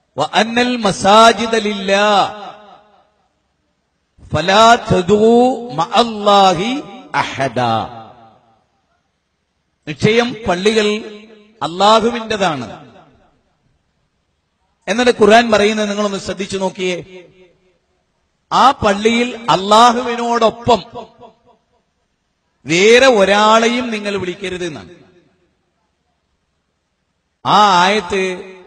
وأن المساجد لله فلا تدعوا مع الله أحدا നിശ്ചയം പള്ളികൾ അള്ളാഹുവിൻ്റെതാണ് എന്നിട്ട് ഖുർആൻ പറയുന്നത് നിങ്ങളൊന്ന് ശ്രദ്ധിച്ചു നോക്കിയേ ആ പള്ളിയിൽ അള്ളാഹുവിനോടൊപ്പം വേറെ ഒരാളെയും നിങ്ങൾ വിളിക്കരുത് എന്നാണ് ആ ആയത്ത്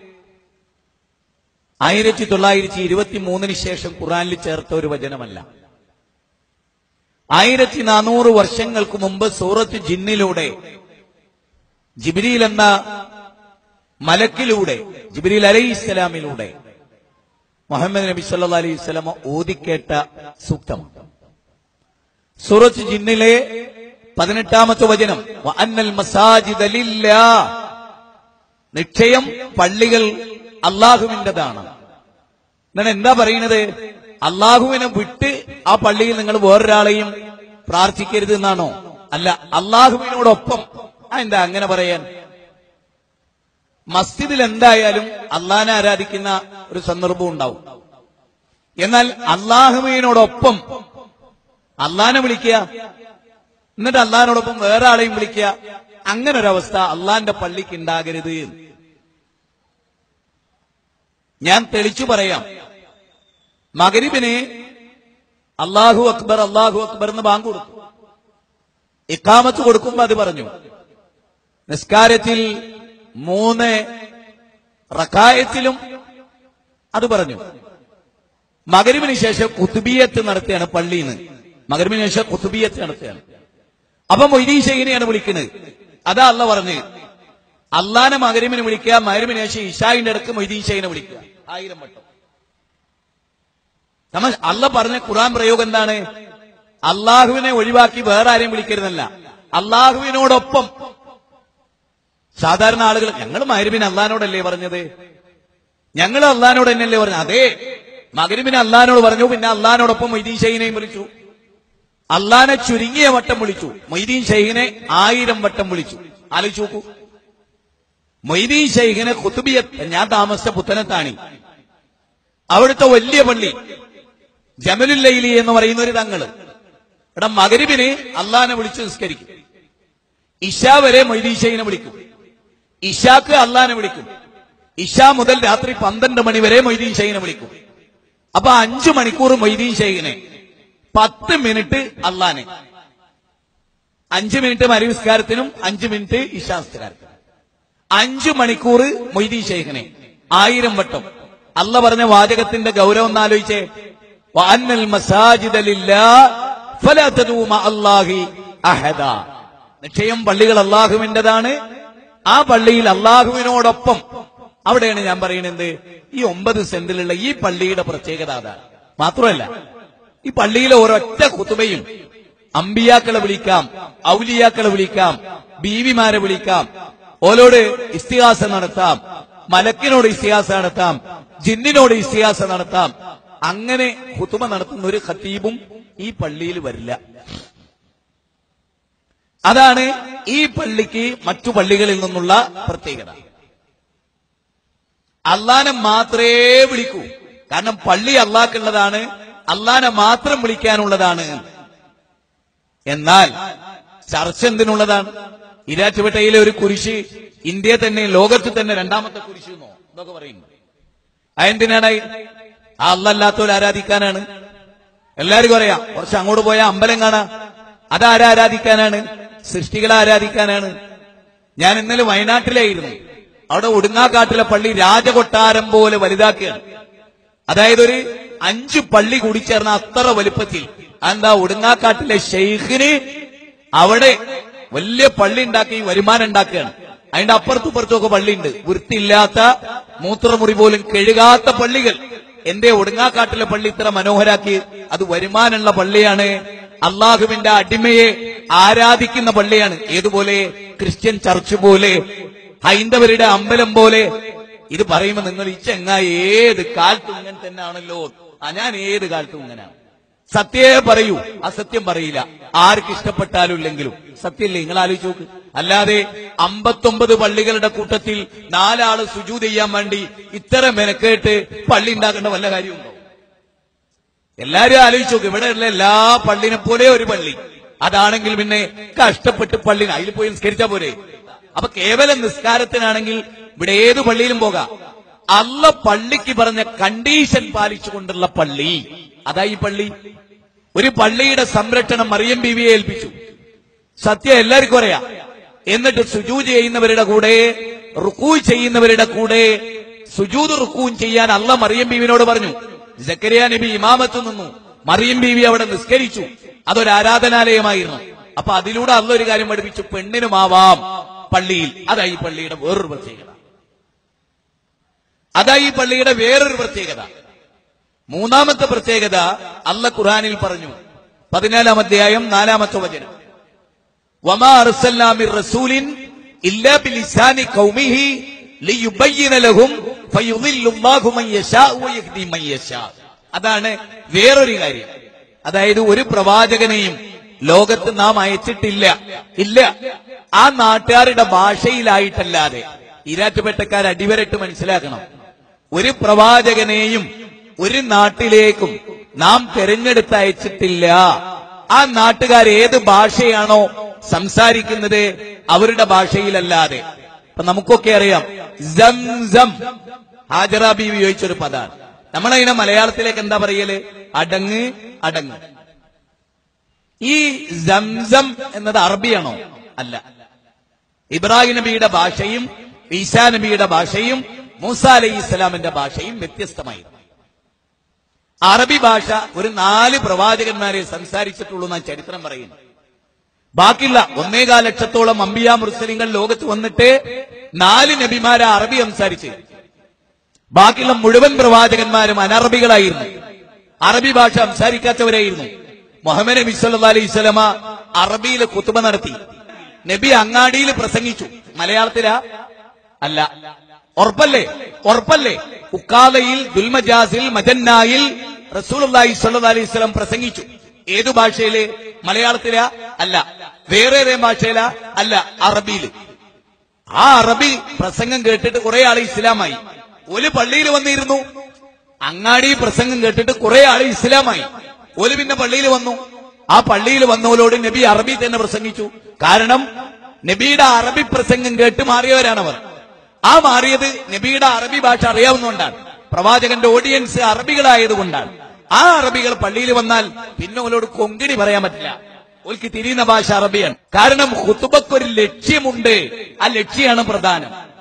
ആയിരത്തി തൊള്ളായിരത്തി ഇരുപത്തി മൂന്നിന് ശേഷം ഖുറാനിൽ ചേർത്ത ഒരു വചനമല്ല ആയിരത്തി നാനൂറ് വർഷങ്ങൾക്ക് മുമ്പ് സൂറത്ത് ജിന്നിലൂടെ ജിബിരിയിൽ എന്ന മലക്കിലൂടെ ജിബിരിൽ അലൈഹി ഇസ്ലാമിലൂടെ മുഹമ്മദ് നബി സല്ലാ അലൈഹി സ്വലമ ഓതിക്കേട്ട സൂക്തമാണ് സൂറത്ത് ജിന്നിലെ പതിനെട്ടാമത്തെ വചനം വഅന്നൽ മസാജിദ ലില്ലാ. നിശ്ചയം പള്ളികൾ അള്ളാഹുവിൻ്റെതാണ് എന്നാൽ എന്താ പറയുന്നത് അള്ളാഹുവിനെ വിട്ട് ആ പള്ളിയിൽ നിങ്ങൾ വേറൊരാളെയും പ്രാർത്ഥിക്കരുത് എന്നാണോ അല്ല അള്ളാഹുവിനോടൊപ്പം ആ എന്താ അങ്ങനെ പറയാൻ മസ്ജിദിൽ എന്തായാലും അള്ളാഹിനെ ആരാധിക്കുന്ന ഒരു സന്ദർഭം ഉണ്ടാവും എന്നാൽ അള്ളാഹുവിനോടൊപ്പം അള്ളാഹിനെ വിളിക്കുക എന്നിട്ട് അള്ളാഹിനോടൊപ്പം വേറെ ആളെയും വിളിക്കുക അങ്ങനെ ഒരവസ്ഥ അള്ളാഹിന്റെ പള്ളിക്ക് ഉണ്ടാകരുത് ഞാൻ തെളിച്ചു പറയാം മകരിബിന് അള്ളാഹു അക്ബർ അള്ളാഹു അക്ബർ എന്ന് ബാങ്ക് കൊടുത്തു ഇക്കാമത്ത് കൊടുക്കുമ്പോ അത് പറഞ്ഞു നിസ്കാരത്തിൽ മൂന്ന് റക്കായത്തിലും അത് പറഞ്ഞു മകരിവിന് ശേഷം കുത്തുബിയത്ത് നടത്തുകയാണ് പള്ളിയിൽ നിന്ന് മകരിവിന് ശേഷം കുത്തുബിയത്ത് നടത്തുകയാണ് അപ്പൊ മൊയ്തീൻ ഷെയ്ഖിനെയാണ് വിളിക്കുന്നത് അതാ അല്ല പറഞ്ഞ് അള്ളാനെ മകരിമിന് വിളിക്കുക മകരിമിന് ശേഷം ഇഷായിന്റെ അടുക്ക് മൊയ്തീൻ ഷെയ്ഖിനെ വിളിക്കുക ആയിരം വട്ടം നമ്മൾ അല്ല പറഞ്ഞ ഖുറാൻ പ്രയോഗം എന്താണ് അള്ളാഹുവിനെ ഒഴിവാക്കി വേറെ ആരെയും വിളിക്കരുതല്ല അള്ളാഹുവിനോടൊപ്പം സാധാരണ ആളുകൾ ഞങ്ങൾ മഹരുബിന് അള്ളഹാനോടല്ലേ പറഞ്ഞത് ഞങ്ങൾ അള്ളഹാനോട് തന്നെയല്ലേ പറഞ്ഞു അതെ മകരിബിന് അള്ളഹാനോട് പറഞ്ഞു പിന്നെ അള്ളഹാനോടൊപ്പം മൊയ്തീൻ ഷെയ്ഖിനെയും വിളിച്ചു അള്ളഹാനെ ചുരുങ്ങിയ വട്ടം വിളിച്ചു മൊയ്തീൻ ഷെയ്ഖിനെ ആയിരം വട്ടം വിളിച്ചു ആലോചിച്ച് നോക്കൂ മൊയ്തീൻ ഷെയ്ഖിനെ കുത്തുബിയ ഞാൻ താമസിച്ച പുത്തനത്താണി അവിടുത്തെ വലിയ പള്ളി ജമലുല്ലൈലി എന്ന് പറയുന്ന ഒരു തങ്ങള് ഇവിടെ മകരിബിന് അള്ളഹാനെ വിളിച്ച് നിസ്കരിക്കും ഇഷ വരെ മൊയ്തീൻ ഷെയ്ഖിനെ വിളിക്കും ഇഷാക്ക് അള്ളഹാനെ വിളിക്കും ഇഷ മുതൽ രാത്രി പന്ത്രണ്ട് മണി വരെ മൊയ്തീൻ ഷെയ്ഖിനെ വിളിക്കും അപ്പൊ അഞ്ചു മണിക്കൂർ മൊയ്തീൻ ഷെയ്ഖിനെ പത്ത് മിനിറ്റ് അള്ളഹാനെ അഞ്ചു മിനിറ്റ് മരുവിസ്കാരത്തിനും അഞ്ചു മിനിറ്റ് ഇഷാസ്കാരത്തിനും അഞ്ചു മണിക്കൂർ മൊയ്തീൻ ഷെയ്ഖിനെ ആയിരം വട്ടം അല്ല പറഞ്ഞ വാചകത്തിന്റെ ഗൗരവം ഒന്ന് ആലോചിച്ചേ വഅന്നൽ മസാജിദ ലില്ലാ ഫലാ തദൂ മഅ അല്ലാഹി അഹദ നിശ്ചയം പള്ളികൾ അള്ളാഹുവിന്റേതാണ് ആ പള്ളിയിൽ അള്ളാഹുവിനോടൊപ്പം അവിടെയാണ് ഞാൻ പറയുന്നത് ഈ ഒമ്പത് സെന്റിലുള്ള ഈ പള്ളിയുടെ പ്രത്യേകത അതാണ് മാത്രമല്ല ഈ പള്ളിയിലെ ഒരൊറ്റ കുത്തുബയും അമ്പിയാക്കളെ വിളിക്കാം ഔലിയാക്കളെ വിളിക്കാം ബീവിമാരെ വിളിക്കാം ഓലോട് ഇസ്തിഹാസ നടത്താം മലക്കിനോട് ഇസ്തിഹാസ നടത്താം ജിന്നിനോട് ഇസ്തിഹാസ നടത്താം അങ്ങനെ കുത്തുമ നടത്തുന്ന ഒരു ഖത്തീബും ഈ പള്ളിയിൽ വരില്ല അതാണ് ഈ പള്ളിക്ക് മറ്റു പള്ളികളിൽ നിന്നുള്ള പ്രത്യേകത അള്ളാനെ മാത്രമേ വിളിക്കൂ കാരണം പള്ളി അള്ളാഹ്ക്കുള്ളതാണ് അള്ളാനെ മാത്രം വിളിക്കാനുള്ളതാണ് എന്നാൽ ചർച്ച എന്തിനുള്ളതാണ് ഇരാറ്റുപേട്ടയിലെ ഒരു കുരിശ് ഇന്ത്യ തന്നെ ലോകത്ത് തന്നെ രണ്ടാമത്തെ കുരിശ് എന്നോ എന്നൊക്കെ പറയുന്നു അതെന്തിനാണ് ആ അല്ലല്ലാത്തവർ ആരാധിക്കാനാണ് എല്ലാവർക്കും അറിയാം കുറച്ച് അങ്ങോട്ട് പോയാൽ അമ്പലം കാണാം അതാരാ ആരാധിക്കാനാണ് സൃഷ്ടികളെ ആരാധിക്കാനാണ് ഞാൻ ഇന്നലെ വയനാട്ടിലായിരുന്നു അവിടെ ഒടുങ്ങാക്കാട്ടിലെ പള്ളി രാജകൊട്ടാരം പോലെ വലുതാക്കുകയാണ് അതായത് ഒരു അഞ്ച് പള്ളി കൂടി ചേർന്ന അത്ര വലുപ്പത്തിൽ എന്താ ഒടുങ്ങാക്കാട്ടിലെ ഷെയ്ഖിന് അവിടെ വലിയ പള്ളി ഉണ്ടാക്കി വരുമാനം ഉണ്ടാക്കുകയാണ് അതിന്റെ അപ്പുറത്തും ഇപ്പുറത്തും ഒക്കെ പള്ളിയുണ്ട് വൃത്തിയില്ലാത്ത മൂത്രമുറി പോലും കഴുകാത്ത പള്ളികൾ എന്റെ ഒടുങ്ങാക്കാട്ടിലെ പള്ളി ഇത്ര മനോഹരാക്കി അത് വരുമാനമുള്ള പള്ളിയാണ് അള്ളാഹുവിന്റെ അടിമയെ ആരാധിക്കുന്ന പള്ളിയാണ് ഏതുപോലെ ക്രിസ്ത്യൻ ചർച്ച് പോലെ ഹൈന്ദവരുടെ അമ്പലം പോലെ ഇത് പറയുമ്പോ നിങ്ങൾ ഈ ചെങ്ങായി ഏത് കാലത്തും ഇങ്ങനെ തന്നെ ആണല്ലോ ആ ഞാൻ ഏത് കാലത്തും ഇങ്ങനെയാണ് സത്യമേ പറയൂ അസത്യം പറയില്ല ആർക്ക് ഇഷ്ടപ്പെട്ടാലും ഇല്ലെങ്കിലും സത്യമല്ലേ നിങ്ങൾ ആലോചിച്ച് നോക്ക് അല്ലാതെ അമ്പത്തൊമ്പത് പള്ളികളുടെ കൂട്ടത്തിൽ നാലാള് സുജൂത് ചെയ്യാൻ വേണ്ടി ഇത്ര മെനക്കേട്ട് പള്ളി ഉണ്ടാക്കേണ്ട വല്ല കാര്യമുണ്ടോ എല്ലാരും ആലോചിച്ച് നോക്കും ഇവിടെയുള്ള എല്ലാ പള്ളിനെ പോലെ ഒരു പള്ളി അതാണെങ്കിൽ പിന്നെ കഷ്ടപ്പെട്ട് പള്ളി അതിൽ പോയി നിസ്കരിച്ചാ പോരെ അപ്പൊ കേവലം നിസ്കാരത്തിനാണെങ്കിൽ ഇവിടെ ഏത് പള്ളിയിലും പോകാം അല്ല പള്ളിക്ക് പറഞ്ഞ കണ്ടീഷൻ പാലിച്ചുകൊണ്ടുള്ള പള്ളി അതാ ഈ പള്ളി ഒരു പള്ളിയുടെ സംരക്ഷണം മറിയം ബീവിയെ ഏൽപ്പിച്ചു സത്യം എല്ലാവർക്കും അറിയാം എന്നിട്ട് സുജൂത് ചെയ്യുന്നവരുടെ കൂടെ റുക്കൂ ചെയ്യുന്നവരുടെ കൂടെ സുജൂത് റുക്കൂൻ ചെയ്യാൻ അല്ല മറിയം ബീവിനോട് പറഞ്ഞു ജക്കരിയ നബി ഇമാമത്ത് നിന്നു മറിയം ബീവി അവിടെ നിസ്കരിച്ചു അതൊരു ആരാധനാലയമായിരുന്നു അപ്പൊ അതിലൂടെ അല്ല ഒരു കാര്യം പഠിപ്പിച്ചു പെണ്ണിനുമാവാം പള്ളിയിൽ അതാ ഈ പള്ളിയുടെ വേറൊരു പ്രത്യേകത അതാ ഈ പള്ളിയുടെ വേറൊരു പ്രത്യേകത മൂന്നാമത്തെ പ്രത്യേകത അല്ല ഖുർആനിൽ പറഞ്ഞു പതിനാലാം അധ്യായം നാലാമത്തെ വചനം വമാ അർസൽനാ മിർ റസൂലിൻ ഇല്ലാ ബിലിസാനി ഖൗമിഹി ലിയുബയ്യിന ലഹും ഫയുദില്ലുല്ലാഹു മൻ യശാഉ വയഹ്ദി മൻ യശാ അതാണ് വേറൊരു കാര്യം അതായത് ഒരു പ്രവാചകനെയും ലോകത്ത് നാം അയച്ചിട്ടില്ല ഇല്ല ആ നാട്ടുകാരുടെ ഭാഷയിലായിട്ടല്ലാതെ ഇരാറ്റുപെട്ടക്കാർ അടിവരട്ട് മനസ്സിലാക്കണം ഒരു പ്രവാചകനെയും ഒരു നാട്ടിലേക്കും നാം തെരഞ്ഞെടുത്ത് അയച്ചിട്ടില്ല ആ നാട്ടുകാർ ഏത് ഭാഷയാണോ സംസാരിക്കുന്നത് അവരുടെ ഭാഷയിലല്ലാതെ ഇപ്പൊ നമുക്കൊക്കെ അറിയാം സംസം ഹാജറ ബീവി ചോദിച്ചൊരു പദാണ് നമ്മളതിനെ മലയാളത്തിലേക്ക് എന്താ പറയല് അടങ്ങ് അടങ്ങ് ഈ സംസം എന്നത് അറബിയാണോ അല്ല ഇബ്രാഹിം നബിയുടെ ഭാഷയും ഈസാ നബിയുടെ ഭാഷയും മൂസ അലൈഹി ഇസ്ലാമിന്റെ ഭാഷയും വ്യത്യസ്തമായിരുന്നു അറബി ഭാഷ ഒരു നാല് പ്രവാചകന്മാരെ സംസാരിച്ചിട്ടുള്ളൂ എന്നാണ് ചരിത്രം പറയുന്നു ബാക്കിയുള്ള ഒന്നേകാൽ ലക്ഷത്തോളം അമ്പിയ മുസ്ലിങ്ങൾ ലോകത്ത് വന്നിട്ട് നാല് നബിമാരെ അറബി സംസാരിച്ച് ബാക്കിയുള്ള മുഴുവൻ പ്രവാചകന്മാരും അനറബികളായിരുന്നു അറബി ഭാഷ സംസാരിക്കാത്തവരായിരുന്നു മുഹമ്മദ് നബി സല്ലാ അലൈഹി സ്വലമ അറബിയിൽ കുത്തുബ നടത്തി നബി അങ്ങാടിയിൽ പ്രസംഗിച്ചു മലയാളത്തിലാ അല്ല ഉറപ്പല്ലേ ഉറപ്പല്ലേ ഉക്കാലയിൽ ദുൽമജാസിൽ മജന്നായിൽ റസൂലി സല്ലാ അലൈഹി സ്വലം പ്രസംഗിച്ചു ഏതു ഭാഷയില് മലയാളത്തിലാ അല്ല വേറെ ഏതേ ഭാഷയിലാ അല്ല അറബിയിൽ ആ അറബി പ്രസംഗം കേട്ടിട്ട് കുറെ ആൾ ഇസ്ലാമായി ഒരു പള്ളിയിൽ വന്നിരുന്നു അങ്ങാടി പ്രസംഗം കേട്ടിട്ട് കുറെ ആൾ ഇസ്ലാമായി ഒരു പിന്നെ പള്ളിയിൽ വന്നു ആ പള്ളിയിൽ വന്നവരോട് നബി അറബി തന്നെ പ്രസംഗിച്ചു കാരണം നബിയുടെ അറബി പ്രസംഗം കേട്ട് മാറിയവരാണവർ ആ മാറിയത് നബിയുടെ അറബി ഭാഷ അറിയാവുന്നതുകൊണ്ടാണ് പ്രവാചകന്റെ ഓഡിയൻസ് അറബികളായതുകൊണ്ടാണ് ആ അറബികൾ പള്ളിയിൽ വന്നാൽ പിന്നെ അവരോട് കൊങ്കിണി പറയാൻ പറ്റില്ല ഓൽക്ക് തിരിയുന്ന ഭാഷ അറബിയാണ് കാരണം ഹുത്തുബക്കൊരു ലക്ഷ്യമുണ്ട് ആ ലക്ഷ്യമാണ് പ്രധാനം